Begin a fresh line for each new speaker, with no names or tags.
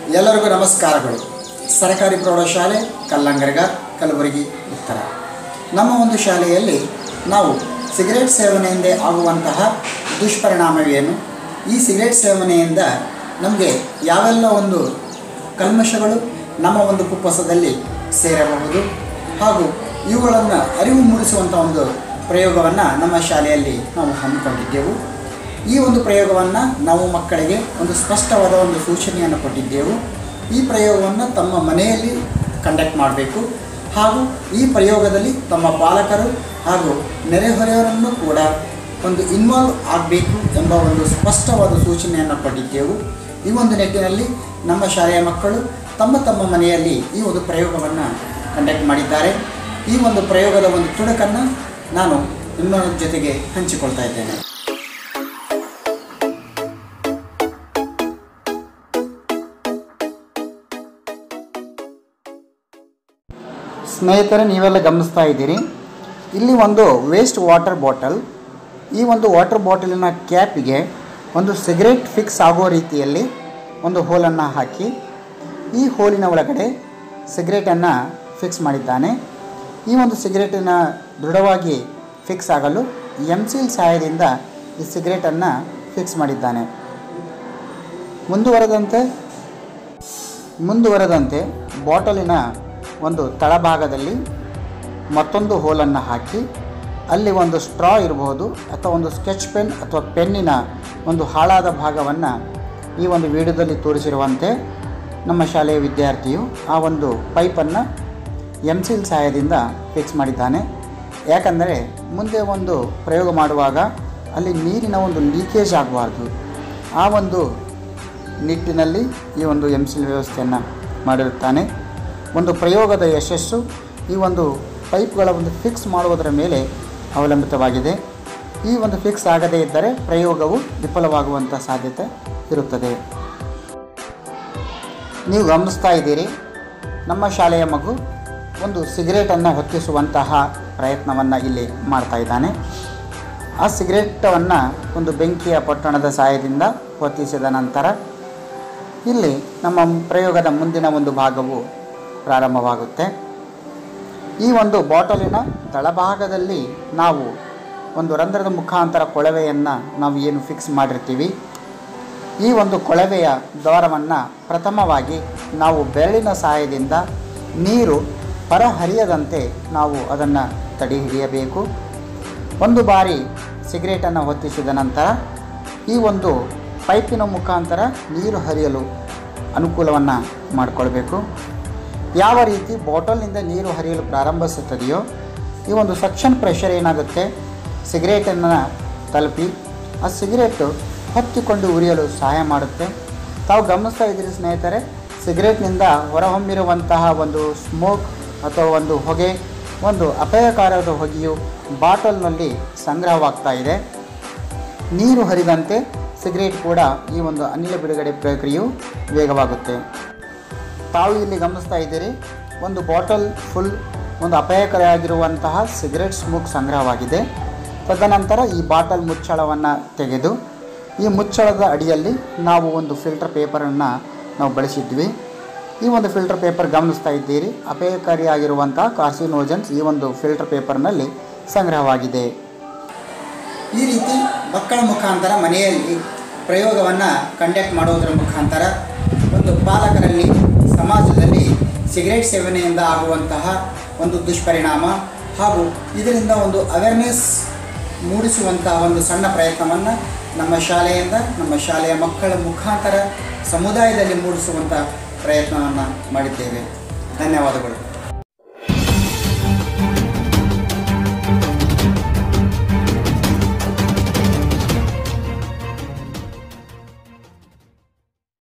ಎಲ್ಲರಿಗೂ ನಮಸ್ಕಾರಗಳು ಸರ್ಕಾರಿ ಪ್ರೌಢಶಾಲೆ ಕಲ್ಲಂಗರ್ಗ ಕಲಬುರಗಿ ಉತ್ತರ ನಮ್ಮ ಒಂದು ಶಾಲೆಯಲ್ಲಿ ನಾವು ಸಿಗರೇಟ್ ಸೇವನೆಯಿಂದ ಆಗುವಂತಹ ದುಷ್ಪರಿಣಾಮವೇನು ಈ ಸಿಗರೇಟ್ ಸೇವನೆಯಿಂದ ನಮಗೆ ಯಾವೆಲ್ಲ ಒಂದು ಕಲ್ಮಶಗಳು ನಮ್ಮ ಒಂದು ಕುಪ್ಪಸದಲ್ಲಿ ಸೇರಬಹುದು ಹಾಗೂ ಇವುಗಳನ್ನು ಅರಿವು ಮೂಡಿಸುವಂಥ ಒಂದು ಪ್ರಯೋಗವನ್ನು ನಮ್ಮ ಶಾಲೆಯಲ್ಲಿ ನಾವು ಹಮ್ಮಿಕೊಂಡಿದ್ದೆವು ಈ ಒಂದು ಪ್ರಯೋಗವನ್ನು ನಾವು ಮಕ್ಕಳಿಗೆ ಒಂದು ಸ್ಪಷ್ಟವಾದ ಒಂದು ಸೂಚನೆಯನ್ನು ಕೊಟ್ಟಿದ್ದೆವು ಈ ಪ್ರಯೋಗವನ್ನು ತಮ್ಮ ಮನೆಯಲ್ಲಿ ಕಂಡಕ್ಟ್ ಮಾಡಬೇಕು ಹಾಗೂ ಈ ಪ್ರಯೋಗದಲ್ಲಿ ತಮ್ಮ ಪಾಲಕರು ಹಾಗೂ ನೆರೆಹೊರೆಯವರನ್ನು ಕೂಡ ಒಂದು ಇನ್ವಾಲ್ವ್ ಆಗಬೇಕು ಎಂಬ ಒಂದು ಸ್ಪಷ್ಟವಾದ ಸೂಚನೆಯನ್ನು ಕೊಟ್ಟಿದ್ದೆವು ಈ ಒಂದು ನಿಟ್ಟಿನಲ್ಲಿ ನಮ್ಮ ಶಾಲೆಯ ಮಕ್ಕಳು ತಮ್ಮ ತಮ್ಮ ಮನೆಯಲ್ಲಿ ಈ ಒಂದು ಪ್ರಯೋಗವನ್ನು ಕಂಡಕ್ಟ್ ಮಾಡಿದ್ದಾರೆ ಈ ಒಂದು ಪ್ರಯೋಗದ ಒಂದು ತುಣುಕನ್ನು ನಾನು ನಿಮ್ಮ ಜೊತೆಗೆ ಹಂಚಿಕೊಳ್ತಾ ಇದ್ದೇನೆ ಸ್ನೇಹಿತರೆ ನೀವೆಲ್ಲ ಗಮನಿಸ್ತಾ ಇದ್ದೀರಿ ಇಲ್ಲಿ ಒಂದು ವೇಸ್ಟ್ ವಾಟರ್ ಬಾಟಲ್ ಈ ಒಂದು ವಾಟರ್ ಬಾಟಲಿನ ಕ್ಯಾಪಿಗೆ ಒಂದು ಸಿಗರೇಟ್ ಫಿಕ್ಸ್ ಆಗೋ ರೀತಿಯಲ್ಲಿ ಒಂದು ಹೋಲನ್ನು ಹಾಕಿ ಈ ಹೋಲಿನ ಒಳಗಡೆ ಸಿಗರೇಟನ್ನು ಫಿಕ್ಸ್ ಮಾಡಿದ್ದಾನೆ ಈ ಒಂದು ಸಿಗರೇಟಿನ ದೃಢವಾಗಿ ಫಿಕ್ಸ್ ಆಗಲು ಎಮ್ ಸಿಲ್ ಸಹಾಯದಿಂದ ಈ ಸಿಗರೇಟನ್ನು ಫಿಕ್ಸ್ ಮಾಡಿದ್ದಾನೆ ಮುಂದುವರೆದಂತೆ ಮುಂದುವರೆದಂತೆ ಬಾಟಲಿನ ಒಂದು ತಳಭಾಗದಲ್ಲಿ ಮತ್ತೊಂದು ಹೋಲನ್ನು ಹಾಕಿ ಅಲ್ಲಿ ಒಂದು ಸ್ಟ್ರಾ ಇರಬಹುದು ಅಥವಾ ಒಂದು ಸ್ಕೆಚ್ ಪೆನ್ ಅಥವಾ ಪೆನ್ನಿನ ಒಂದು ಹಾಳಾದ ಭಾಗವನ್ನು ಈ ಒಂದು ವಿಡಿಯೋದಲ್ಲಿ ತೋರಿಸಿರುವಂತೆ ನಮ್ಮ ಶಾಲೆಯ ವಿದ್ಯಾರ್ಥಿಯು ಆ ಒಂದು ಪೈಪನ್ನು ಎಮ್ ಸಿಲ್ ಸಹಾಯದಿಂದ ಫಿಕ್ಸ್ ಮಾಡಿದ್ದಾನೆ ಯಾಕಂದರೆ ಮುಂದೆ ಒಂದು ಪ್ರಯೋಗ ಮಾಡುವಾಗ ಅಲ್ಲಿ ನೀರಿನ ಒಂದು ಲೀಕೇಜ್ ಆಗಬಾರ್ದು ಆ ಒಂದು ನಿಟ್ಟಿನಲ್ಲಿ ಈ ಒಂದು ಎಮ್ ಸಿಲ್ ವ್ಯವಸ್ಥೆಯನ್ನು ಮಾಡಿರುತ್ತಾನೆ ಒಂದು ಪ್ರಯೋಗದ ಯಶಸ್ಸು ಈ ಒಂದು ಪೈಪ್ಗಳ ಒಂದು ಫಿಕ್ಸ್ ಮಾಡುವುದರ ಮೇಲೆ ಅವಲಂಬಿತವಾಗಿದೆ ಈ ಒಂದು ಫಿಕ್ಸ್ ಆಗದೇ ಇದ್ದರೆ ಪ್ರಯೋಗವು ವಿಫಲವಾಗುವಂಥ ಸಾಧ್ಯತೆ ಇರುತ್ತದೆ ನೀವು ಗಮನಿಸ್ತಾ ಇದ್ದೀರಿ ನಮ್ಮ ಶಾಲೆಯ ಮಗು ಒಂದು ಸಿಗರೇಟನ್ನು ಹೊತ್ತಿಸುವಂತಹ ಪ್ರಯತ್ನವನ್ನು ಇಲ್ಲಿ ಮಾಡ್ತಾ ಇದ್ದಾನೆ ಆ ಸಿಗರೇಟವನ್ನು ಒಂದು ಬೆಂಕಿಯ ಪೊಟ್ಟಣದ ಸಹಾಯದಿಂದ ಹೊತ್ತಿಸಿದ ನಂತರ ಇಲ್ಲಿ ನಮ್ಮ ಪ್ರಯೋಗದ ಮುಂದಿನ ಒಂದು ಭಾಗವು ಪ್ರಾರಂಭವಾಗುತ್ತೆ ಈ ಒಂದು ಬಾಟಲಿನ ತಳಭಾಗದಲ್ಲಿ ನಾವು ಒಂದು ರಂಧ್ರದ ಮುಖಾಂತರ ಕೊಳವೆಯನ್ನು ನಾವು ಏನು ಫಿಕ್ಸ್ ಮಾಡಿರ್ತೀವಿ ಈ ಒಂದು ಕೊಳವೆಯ ದ್ವಾರವನ್ನು ಪ್ರಥಮವಾಗಿ ನಾವು ಬೆರಳಿನ ಸಹಾಯದಿಂದ ನೀರು ಹೊರಹರಿಯದಂತೆ ನಾವು ಅದನ್ನು ತಡೆ ಹಿಡಿಯಬೇಕು ಒಂದು ಬಾರಿ ಸಿಗರೇಟನ್ನು ಹೊತ್ತಿಸಿದ ನಂತರ ಈ ಒಂದು ಪೈಪಿನ ಮುಖಾಂತರ ನೀರು ಹರಿಯಲು ಅನುಕೂಲವನ್ನು ಮಾಡಿಕೊಳ್ಬೇಕು ಯಾವ ರೀತಿ ಬಾಟಲ್ನಿಂದ ನೀರು ಹರಿಯಲು ಪ್ರಾರಂಭಿಸುತ್ತದೆಯೋ ಈ ಒಂದು ಸಕ್ಷನ್ ಪ್ರೆಷರ್ ಏನಾಗುತ್ತೆ ಸಿಗರೇಟನ್ನು ತಲುಪಿ ಆ ಸಿಗರೇಟು ಹೊತ್ತಿಕೊಂಡು ಉರಿಯಲು ಸಹಾಯ ಮಾಡುತ್ತೆ ತಾವು ಗಮನಿಸ್ತಾ ಇದ್ದೀರಿ ಸ್ನೇಹಿತರೆ ಸಿಗರೇಟ್ನಿಂದ ಹೊರಹೊಮ್ಮಿರುವಂತಹ ಒಂದು ಸ್ಮೋಕ್ ಅಥವಾ ಒಂದು ಹೊಗೆ ಒಂದು ಅಪಾಯಕಾರದ ಹೊಗೆಯು ಬಾಟಲ್ನಲ್ಲಿ ಸಂಗ್ರಹವಾಗ್ತಾ ಇದೆ ನೀರು ಹರಿದಂತೆ ಸಿಗರೇಟ್ ಕೂಡ ಈ ಒಂದು ಅನಿಲ ಬಿಡುಗಡೆ ಪ್ರಕ್ರಿಯೆಯು ವೇಗವಾಗುತ್ತೆ ತಾವು ಇಲ್ಲಿ ಗಮನಿಸ್ತಾ ಇದ್ದೀರಿ ಒಂದು ಬಾಟಲ್ ಫುಲ್ ಒಂದು ಅಪಾಯಕಾರಿಯಾಗಿರುವಂತಹ ಸಿಗರೇಟ್ ಸ್ಮೋಕ್ ಸಂಗ್ರಹವಾಗಿದೆ ತದನಂತರ ಈ ಬಾಟಲ್ ಮುಚ್ಚಳವನ್ನು ತೆಗೆದು ಈ ಮುಚ್ಚಳದ ಅಡಿಯಲ್ಲಿ ನಾವು ಒಂದು ಫಿಲ್ಟರ್ ಪೇಪರನ್ನು ನಾವು ಬಳಸಿದ್ವಿ ಈ ಒಂದು ಫಿಲ್ಟರ್ ಪೇಪರ್ ಗಮನಿಸ್ತಾ ಇದ್ದೀರಿ ಅಪಾಯಕಾರಿಯಾಗಿರುವಂತಹ ಕಾರ್ಸಿನೋಜನ್ಸ್ ಈ ಒಂದು ಫಿಲ್ಟರ್ ಪೇಪರ್ನಲ್ಲಿ ಸಂಗ್ರಹವಾಗಿದೆ ಈ ರೀತಿ ಮಕ್ಕಳ ಮುಖಾಂತರ ಮನೆಯಲ್ಲಿ ಪ್ರಯೋಗವನ್ನು ಕಂಡಕ್ಟ್ ಮಾಡುವುದರ ಮುಖಾಂತರ ಒಂದು ಪಾಲಕರಲ್ಲಿ ಸಮಾಜದಲ್ಲಿ ಸಿಗರೇಟ್ ಸೇವನೆಯಿಂದ ಆಗುವಂತಹ ಒಂದು ದುಷ್ಪರಿಣಾಮ ಹಾಗೂ ಇದರಿಂದ ಒಂದು ಅವೇರ್ನೆಸ್ ಮೂಡಿಸುವಂತಹ ಒಂದು ಸಣ್ಣ ಪ್ರಯತ್ನವನ್ನು ನಮ್ಮ ಶಾಲೆಯಿಂದ ನಮ್ಮ ಶಾಲೆಯ ಮಕ್ಕಳ ಮುಖಾಂತರ ಸಮುದಾಯದಲ್ಲಿ ಮೂಡಿಸುವಂಥ ಪ್ರಯತ್ನವನ್ನು ಮಾಡಿದ್ದೇವೆ ಧನ್ಯವಾದಗಳು